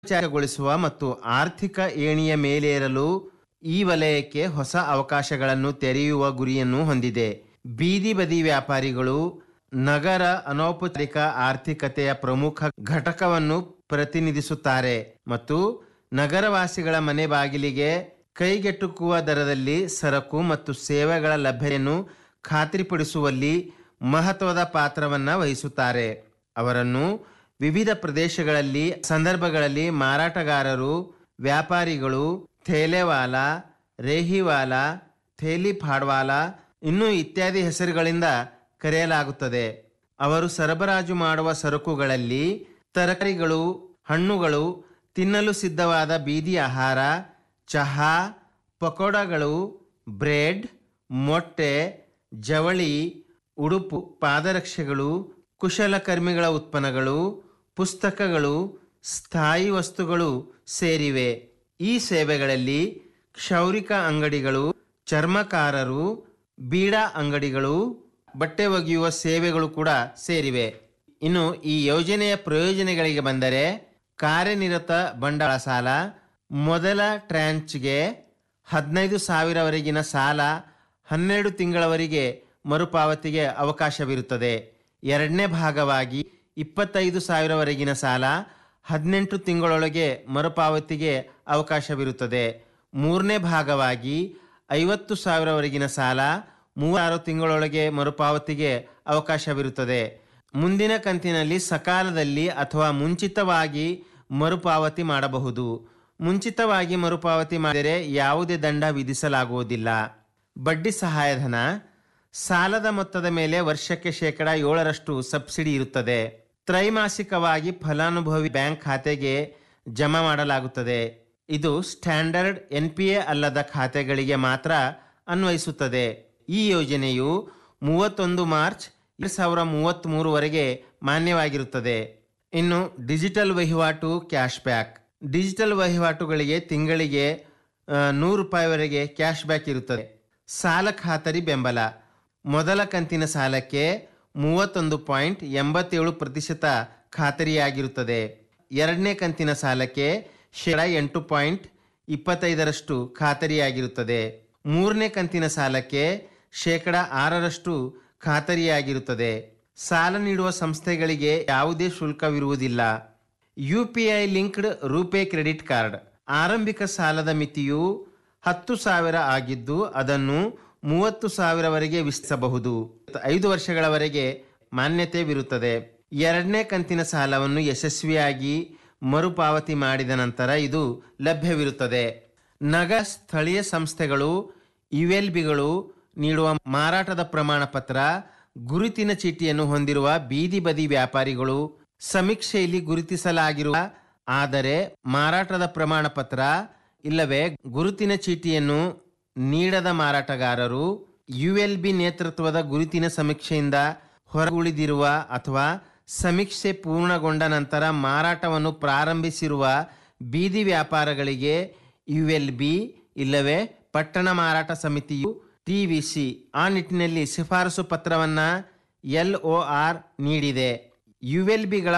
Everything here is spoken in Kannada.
ಚಾರಗೊಳಿಸುವ ಮತ್ತು ಆರ್ಥಿಕ ಏಣಿಯ ಮೇಲೇರಲು ಈ ವಲಯಕ್ಕೆ ಹೊಸ ಅವಕಾಶಗಳನ್ನು ತೆರೆಯುವ ಗುರಿಯನ್ನು ಹೊಂದಿದೆ ಬೀದಿ ಬದಿ ವ್ಯಾಪಾರಿಗಳು ನಗರ ಅನೌಪಚಾರಿಕ ಆರ್ಥಿಕತೆಯ ಪ್ರಮುಖ ಘಟಕವನ್ನು ಪ್ರತಿನಿಧಿಸುತ್ತಾರೆ ಮತ್ತು ನಗರವಾಸಿಗಳ ಮನೆ ಬಾಗಿಲಿಗೆ ಕೈಗೆಟುಕುವ ದರದಲ್ಲಿ ಸರಕು ಮತ್ತು ಸೇವೆಗಳ ಲಭ್ಯತೆಯನ್ನು ಖಾತ್ರಿಪಡಿಸುವಲ್ಲಿ ಮಹತ್ವದ ಪಾತ್ರವನ್ನು ವಹಿಸುತ್ತಾರೆ ಅವರನ್ನು ವಿವಿಧ ಪ್ರದೇಶಗಳಲ್ಲಿ ಸಂದರ್ಭಗಳಲ್ಲಿ ಮಾರಾಟಗಾರರು ವ್ಯಾಪಾರಿಗಳು ಥೇಲೆವಾಲ ರೇಹಿವಾಲ ಥೇಲಿ ಫಾಡ್ವಾಲ ಇನ್ನೂ ಇತ್ಯಾದಿ ಹೆಸರುಗಳಿಂದ ಕರೆಯಲಾಗುತ್ತದೆ ಅವರು ಸರಬರಾಜು ಮಾಡುವ ಸರಕುಗಳಲ್ಲಿ ತರಕಾರಿಗಳು ಹಣ್ಣುಗಳು ತಿನ್ನಲು ಸಿದ್ಧವಾದ ಬೀದಿ ಆಹಾರ ಚಹಾ ಪಕೋಡಗಳು ಬ್ರೆಡ್ ಮೊಟ್ಟೆ ಜವಳಿ ಉಡುಪು ಪಾದರಕ್ಷೆಗಳು ಕುಶಲಕರ್ಮಿಗಳ ಉತ್ಪನ್ನಗಳು ಪುಸ್ತಕಗಳು ಸ್ಥಾಯಿ ವಸ್ತುಗಳು ಸೇರಿವೆ ಈ ಸೇವೆಗಳಲ್ಲಿ ಕ್ಷೌರಿಕ ಅಂಗಡಿಗಳು ಚರ್ಮಕಾರರು ಬೀಡಾ ಅಂಗಡಿಗಳು ಬಟ್ಟೆ ಒಗೆಯುವ ಸೇವೆಗಳು ಕೂಡ ಸೇರಿವೆ ಇನ್ನು ಈ ಯೋಜನೆಯ ಪ್ರಯೋಜನಗಳಿಗೆ ಬಂದರೆ ಕಾರ್ಯನಿರತ ಬಂಡವಾಳ ಸಾಲ ಮೊದಲ ಟ್ರ್ಯಾಂಚ್ಗೆ ಹದಿನೈದು ಸಾವಿರವರೆಗಿನ ಸಾಲ ಹನ್ನೆರಡು ತಿಂಗಳವರೆಗೆ ಮರುಪಾವತಿಗೆ ಅವಕಾಶವಿರುತ್ತದೆ ಎರಡನೇ ಭಾಗವಾಗಿ ಇಪ್ಪತ್ತೈದು ಸಾವಿರವರೆಗಿನ ಸಾಲ ಹದಿನೆಂಟು ತಿಂಗಳೊಳಗೆ ಮರುಪಾವತಿಗೆ ಅವಕಾಶವಿರುತ್ತದೆ ಮೂರನೇ ಭಾಗವಾಗಿ ಐವತ್ತು ಸಾವಿರವರೆಗಿನ ಸಾಲ ಮೂವಾರು ತಿಂಗಳೊಳಗೆ ಮರುಪಾವತಿಗೆ ಅವಕಾಶವಿರುತ್ತದೆ ಮುಂದಿನ ಕಂತಿನಲ್ಲಿ ಸಕಾಲದಲ್ಲಿ ಅಥವಾ ಮುಂಚಿತವಾಗಿ ಮರುಪಾವತಿ ಮಾಡಬಹುದು ಮುಂಚಿತವಾಗಿ ಮರುಪಾವತಿ ಮಾಡಿದರೆ ಯಾವುದೇ ದಂಡ ವಿಧಿಸಲಾಗುವುದಿಲ್ಲ ಬಡ್ಡಿ ಸಹಾಯಧನ ಸಾಲದ ಮೊತ್ತದ ಮೇಲೆ ವರ್ಷಕ್ಕೆ ಶೇಕಡ ಏಳರಷ್ಟು ಸಬ್ಸಿಡಿ ಇರುತ್ತದೆ ತ್ರೈಮಾಸಿಕವಾಗಿ ಫಲಾನುಭವಿ ಬ್ಯಾಂಕ್ ಖಾತೆಗೆ ಜಮಾ ಮಾಡಲಾಗುತ್ತದೆ ಇದು ಸ್ಟ್ಯಾಂಡರ್ಡ್ ಎನ್ಪಿಎ ಅಲ್ಲದ ಖಾತೆಗಳಿಗೆ ಮಾತ್ರ ಅನ್ವಯಿಸುತ್ತದೆ ಈ ಯೋಜನೆಯು ಮೂವತ್ತೊಂದು ಮಾರ್ಚ್ ಎರಡು ಸಾವಿರ ಮೂವತ್ತ್ಮೂರುವರೆಗೆ ಮಾನ್ಯವಾಗಿರುತ್ತದೆ ಇನ್ನು ಡಿಜಿಟಲ್ ವಹಿವಾಟು ಕ್ಯಾಶ್ ಬ್ಯಾಕ್ ಡಿಜಿಟಲ್ ವಹಿವಾಟುಗಳಿಗೆ ತಿಂಗಳಿಗೆ ಆ, ನೂರು ರೂಪಾಯಿವರೆಗೆ ಕ್ಯಾಶ್ ಬ್ಯಾಕ್ ಇರುತ್ತದೆ ಸಾಲ ಖಾತರಿ ಬೆಂಬಲ ಮೊದಲ ಕಂತಿನ ಸಾಲಕ್ಕೆ ಮೂವತ್ತೊಂದು ಪಾಯಿಂಟ್ ಎಂಬತ್ತೇಳು ಪ್ರತಿಶತ ಖಾತರಿಯಾಗಿರುತ್ತದೆ ಎರಡನೇ ಕಂತಿನ ಸಾಲಕ್ಕೆ ಶೇಕಡ ಎಂಟು ಪಾಯಿಂಟ್ ಇಪ್ಪತ್ತೈದರಷ್ಟು ಖಾತರಿಯಾಗಿರುತ್ತದೆ ಮೂರನೇ ಕಂತಿನ ಸಾಲಕ್ಕೆ ಶೇಕಡ ಆರರಷ್ಟು ಖಾತರಿಯಾಗಿರುತ್ತದೆ ಸಾಲ ನೀಡುವ ಸಂಸ್ಥೆಗಳಿಗೆ ಯಾವುದೇ ಶುಲ್ಕವಿರುವುದಿಲ್ಲ U P I linked RuPay credit card ಆರಂಭಿಕ ಸಾಲದ ಮಿತಿಯು ಹತ್ತು ಸಾವಿರ ಆಗಿದ್ದು ಅದನ್ನು ಮೂವತ್ತು ಸಾವಿರವರೆಗೆ ವಿಸ್ತರಿಸಬಹುದು ಐದು ವರ್ಷಗಳವರೆಗೆ ಮಾನ್ಯತೆವಿರುತ್ತದೆ ಎರಡನೇ ಕಂತಿನ ಸಾಲವನ್ನು ಯಶಸ್ವಿಯಾಗಿ ಮರುಪಾವತಿ ಮಾಡಿದ ನಂತರ ಇದು ಲಭ್ಯವಿರುತ್ತದೆ ನಗ ಸ್ಥಳೀಯ ಸಂಸ್ಥೆಗಳು ಯುಎಲ್ಬಿಗಳು ನೀಡುವ ಮಾರಾಟದ ಪ್ರಮಾಣ ಪತ್ರ ಗುರುತಿನ ಚೀಟಿಯನ್ನು ಹೊಂದಿರುವ ಬೀದಿ ಬದಿ ವ್ಯಾಪಾರಿಗಳು ಸಮೀಕ್ಷೆಯಲ್ಲಿ ಗುರುತಿಸಲಾಗಿರುವ ಆದರೆ ಮಾರಾಟದ ಪ್ರಮಾಣ ಪತ್ರ ಇಲ್ಲವೇ ಗುರುತಿನ ಚೀಟಿಯನ್ನು ನೀಡದ ಮಾರಾಟಗಾರರು ಯುಎಲ್ಬಿ ನೇತೃತ್ವದ ಗುರುತಿನ ಸಮೀಕ್ಷೆಯಿಂದ ಹೊರಗುಳಿದಿರುವ ಅಥವಾ ಸಮೀಕ್ಷೆ ಪೂರ್ಣಗೊಂಡ ನಂತರ ಮಾರಾಟವನ್ನು ಪ್ರಾರಂಭಿಸಿರುವ ಬೀದಿ ವ್ಯಾಪಾರಗಳಿಗೆ ಯುಎಲ್ಬಿ ಇಲ್ಲವೇ ಪಟ್ಟಣ ಮಾರಾಟ ಸಮಿತಿಯು ಟಿವಿಸಿ ಆ ನಿಟ್ಟಿನಲ್ಲಿ ಶಿಫಾರಸು ಪತ್ರವನ್ನ ಎಲ್ಒಆರ್ ನೀಡಿದೆ ಯುಎಲ್ಬಿಗಳ